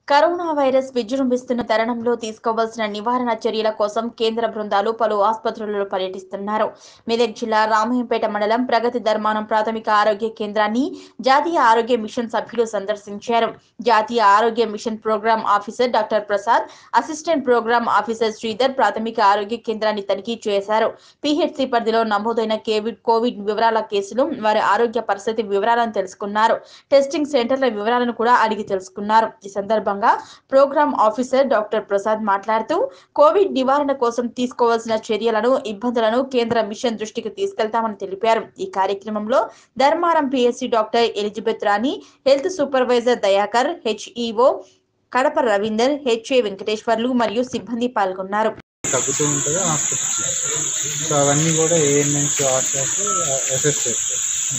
Corona virus విజృంభిస్తున్న తరుణంలో తీసుకోవాల్సిన నివారణ చర్యల కోసం కేంద్ర బృందాలు పలు ఆసుపత్రులలో పర్యటిస్తున్నారు మెదక్ జిల్లా రామయ్యంపేట మండలం ప్రగతి ధర్మానం ప్రాథమిక ఆరోగ్య కేంద్రాన్ని జాతీయ ఆరోగ్య మిషన్ సభ్యులు సందర్శించారు జాతీయ ఆరోగ్య mission programme officer doctor Prasad assistant programme officer Sridhar ప్రాథమిక ఆరోగ్య కేంద్రాన్ని తనిఖీ చేశారు పిహెచ్సి పరిధిలో నమోదైన కేవిడ్ కోవిడ్ వివరాల కేసులు వారి ఆరోగ్య పరిస్థితి వివరాలను తెలుసుకున్నారు టెస్టింగ్ సెంటర్ల వివరాలను కూడా అడిగి తెలుసుకున్నారు ఈ సందర్భంగా ప్రోగ్రామ్ ఆఫీసర్ డాక్టర్ ప్రసాద్ మాట్లాడుతూ కోవిడ్ నివారణ కోసం తీసుకోవాల్సిన చర్యలను ఇబ్బందులను కేంద్ర మిషన్ దృష్టికి తీసుకెళ్తామని తెలిపారు ఈ కార్యక్రమంలో Dharmaram PSC doctor Elizabeth Rani health supervisor Dayakar HEO Kadapa Ravinder HA Venkateswarlu మరియు సిబ్బంది పాల్గొన్నారు తగ్గుతూ ఉంటుంది హాస్పిటల్స్ సో అవన్నీ కూడా ఏఎన్ఎంస్ ఆర్షాస్ అసెస్ చేస్తారు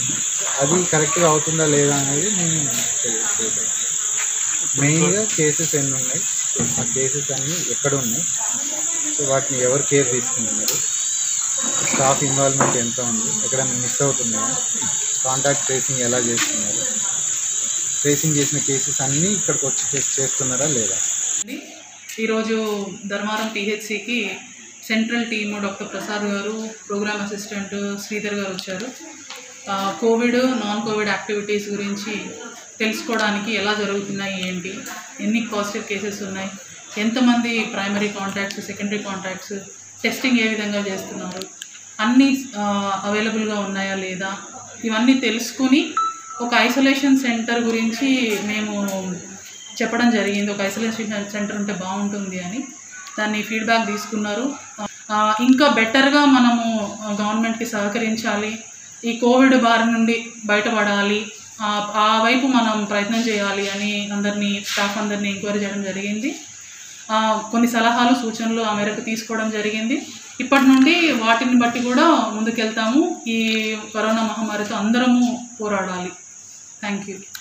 అది కరెక్ట్గా అవుతుందా లేదా అనేది నేను తెలియజేయగలను మెయిన్గా కేసెస్ ఎన్ని ఉన్నాయి ఆ కేసెస్ అన్నీ ఎక్కడ ఉన్నాయి సో వాటిని ఎవరు కేర్ తీసుకుంటున్నారు స్టాఫ్ ఇన్వాల్వ్మెంట్ ఎంత ఉంది ఎక్కడైనా మిస్ అవుతున్నాయా కాంటాక్ట్ ట్రేసింగ్ ఎలా చేస్తున్నారు ట్రేసింగ్ చేసిన కేసెస్ అన్నీ ఇక్కడికి వచ్చి టెస్ట్ చేస్తున్నారా లేదా అండి. ఈరోజు ధర్మారం పిహెచ్సికి సెంట్రల్ టీమ్ డాక్టర్ ప్రసాద్ గారు ప్రోగ్రామ్ అసిస్టెంట్ శ్రీధర్ గారు వచ్చారు ఆ, కోవిడ్ నాన్ కోవిడ్ యాక్టివిటీస్ గురించి తెలుసుకోవడానికి ఎలా జరుగుతున్నాయి ఏంటి ఎన్ని పాజిటివ్ కేసెస్ ఉన్నాయి ఎంతమంది primary contacts secondary contacts testing ఏ విధంగా చేస్తున్నారు అన్నీ అవైలబుల్గా ఉన్నాయా లేదా ఇవన్నీ తెలుసుకుని ఒక ఐసోలేషన్ సెంటర్ గురించి మేము చెప్పడం జరిగింది ఒక ఐసోలేషన్ సెంటర్ ఉంటే బాగుంటుంది అని దాన్ని ఫీడ్బ్యాక్ తీసుకున్నారు ఆ, ఇంకా బెటర్గా మనము గవర్నమెంట్కి సహకరించాలి ఈ కోవిడ్ బారి నుండి బయటపడాలి ఆ ఆ వైపు మనం ప్రయత్నం చేయాలి అని అందరినీ స్టాఫ్ అందరినీ ఎంక్వైరీ చేయడం జరిగింది ఆ, కొన్ని సలహాలు సూచనలు ఆ మేరకు తీసుకోవడం జరిగింది ఇప్పటి నుండి వాటిని బట్టి కూడా ముందుకెళ్తాము ఈ కరోనా మహమ్మారితో అందరము పోరాడాలి థ్యాంక్ యూ